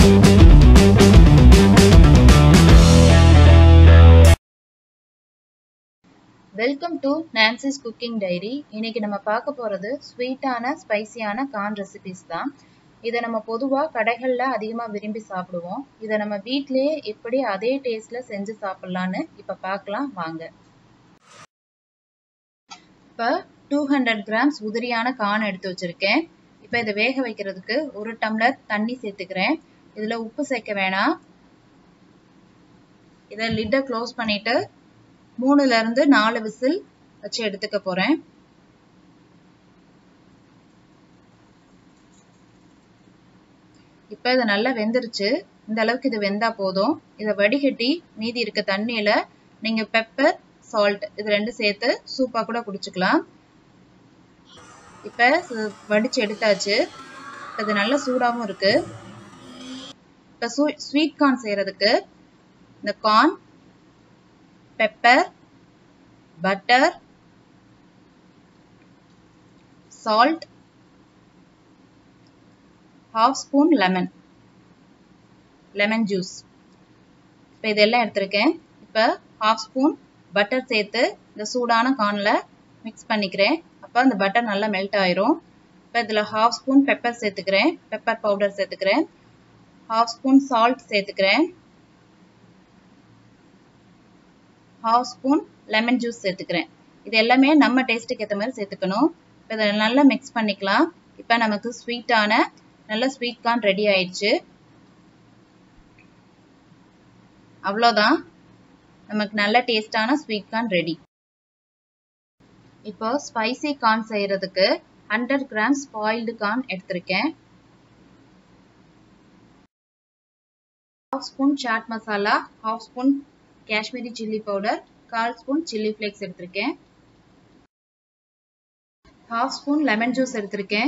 welcome to Nancy's cooking diary இன்னைக்கு நம்ம பார்க்க போகிறது ஸ்வீட்டான ஸ்பைசியான கார்ன் ரெசிபிஸ் தான் இதை நம்ம பொதுவாக கடைகளில் அதிகமாக விரும்பி சாப்பிடுவோம் இதை நம்ம வீட்டிலேயே எப்படி அதே டேஸ்டில் செஞ்சு சாப்பிட்லான்னு இப்போ பார்க்கலாம் வாங்க இப்போ டூ ஹண்ட்ரட் கிராம்ஸ் உதிரியான கார்ன் எடுத்து வச்சுருக்கேன் இப்போ இதை வேக வைக்கிறதுக்கு ஒரு டம்ளர் தண்ணி சேர்த்துக்கிறேன் இதில் உப்பு சேர்க்க வேணாம் இதை லிட்டை க்ளோஸ் பண்ணிவிட்டு மூணுல இருந்து நாலு விசில் வச்சு எடுத்துக்க போறேன் இப்ப இது நல்லா வெந்துருச்சு இந்த அளவுக்கு இது வெந்தா போதும் இதை வடிகட்டி மீதி இருக்க தண்ணியில நீங்க பெப்பர் சால்ட் இது ரெண்டும் சேர்த்து சூப்பா கூட குடிச்சுக்கலாம் இப்ப வடிச்சு எடுத்தாச்சு இது நல்ல சூடாவும் இருக்கு இப்ப ஸ்வீட் கார்ன் செய்யறதுக்கு இந்த corn pepper butter salt half spoon lemon lemon juice இப்போ இதெல்லாம் எடுத்திருக்கேன் இப்போ ஹாஃப் ஸ்பூன் பட்டர் சேர்த்து இந்த சூடான கார்னில் மிக்ஸ் பண்ணிக்கிறேன் அப்போ அந்த பட்டர் நல்லா மெல்ட் ஆயிரும் இப்போ இதில் ஹாஃப் ஸ்பூன் பெப்பர் சேர்த்துக்கிறேன் பெப்பர் பவுடர் சேர்த்துக்கிறேன் ஹாஃப் ஸ்பூன் சால்ட் சேர்த்துக்கிறேன் ஹாஃப் ஸ்பூன் லெமன் ஜூஸ் சேர்த்துக்கிறேன் இது எல்லாமே நம்ம டேஸ்ட்டுக்கு ஏற்ற மாதிரி சேர்த்துக்கணும் இப்போ இதை நல்லா மிக்ஸ் பண்ணிக்கலாம் இப்போ நமக்கு ஸ்வீட்டான நல்ல ஸ்வீட் கார்ன் ரெடி ஆயிடுச்சு அவ்வளோதான் நமக்கு நல்ல டேஸ்டான ஸ்வீட் கார்ன் ரெடி இப்போ ஸ்பைசி கார்ன் செய்யறதுக்கு ஹண்ட்ரட் கிராம் ஸ்பாயில்டு கார்ன் எடுத்திருக்கேன் half spoon chaat masala half spoon Kashmiri chilli powder கால் ஸ்பூன் சில்லி ஃப்ளேக்ஸ் எடுத்திருக்கேன் ஹாஃப் ஸ்பூன் லெமன் ஜூஸ் எடுத்திருக்கேன்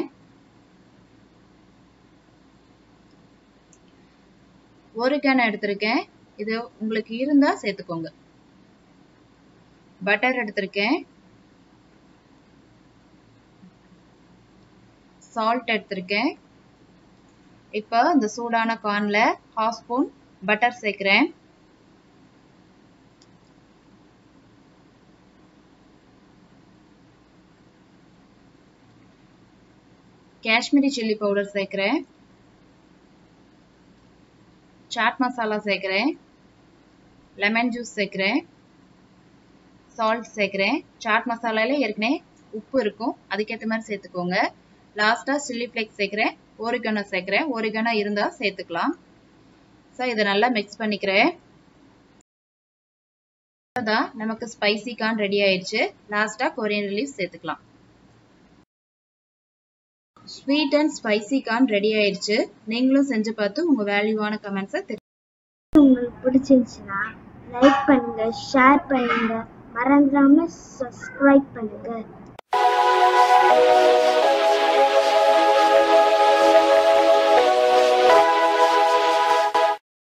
ஒரு கேன் எடுத்திருக்கேன் இது உங்களுக்கு இருந்தா சேர்த்துக்கோங்க பட்டர் எடுத்திருக்கேன் சால்ட் எடுத்திருக்கேன் இப்போ இந்த சூடான கார்ன்ல ஹாஃப் ஸ்பூன் பட்டர் சேர்க்கிறேன் காஷ்மீரி சில்லி பவுடர் சேர்க்கிறேன் சாட் மசாலா சேர்க்கிறேன் லெமன் ஜூஸ் சேர்க்கிறேன் சால்ட் சேர்க்கிறேன் சாட் மசாலால ஏற்கனவே உப்பு இருக்கும் அதுக்கேற்ற மாதிரி சேர்த்துக்கோங்க லாஸ்ட்டாக சில்லி ஃப்ளேக்ஸ் சேர்க்குறேன் ஓரிகனோ சேர்க்குறேன் ஓரிகனோ இருந்தால் சேர்த்துக்கலாம் ஸோ இதை நல்லா மிக்ஸ் பண்ணிக்கிறேன் தான் நமக்கு ஸ்பைசி கார்ன் ரெடி ஆயிடுச்சு லாஸ்ட்டாக கொரியன் ரிலீஃப் சேர்த்துக்கலாம் sweet and spicy corn ready ஆயிடுச்சு நீங்களும் செஞ்சு பார்த்து உங்க வேல்யூவான கமெண்ட்ஸை உங்களுக்கு பிடிச்சிருந்துச்சுன்னா லைக் பண்ணுங்க ஷேர் பண்ணுங்க மறந்துடாம சப்ஸ்கிரைப் பண்ணுங்க